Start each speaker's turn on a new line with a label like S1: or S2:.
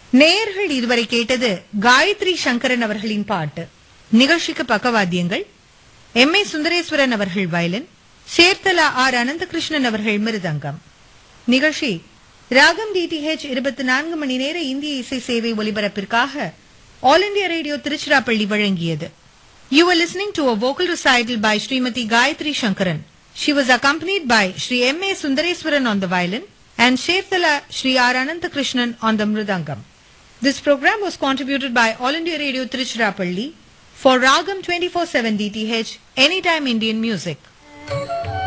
S1: நேயர்கள் இதுவரை கேட்டது காயத்ரி சங்கரன் அவர்களின் பாட்டு நிகழ்ச்சிக்கு பக்கவாத்தியங்கள் எம் ஏ சுந்தரேஸ்வரன் அவர்கள் வயலின் சேர்த்தலா ஆர் அனந்தகிருஷ்ணன் அவர்கள் மிருதங்கம் நிகழ்ச்சி ராகம் டிடிஹெச் இருபத்தி நான்கு மணி நேர இந்திய இசை சேவை ஒலிபரப்பிற்காக ஆல் இண்டியா ரேடியோ திருச்சிராப்பள்ளி வழங்கியது You were listening to a vocal recital by Srimati Gayatri Shankaran. She was accompanied by Sri M. A. Sundareswaran on the violin and Shethala Sri R. Ananthakrishnan on the mridangam. This program was contributed by All India Radio Tiruchirappalli for Ragam 24/7 DTH Anytime Indian Music.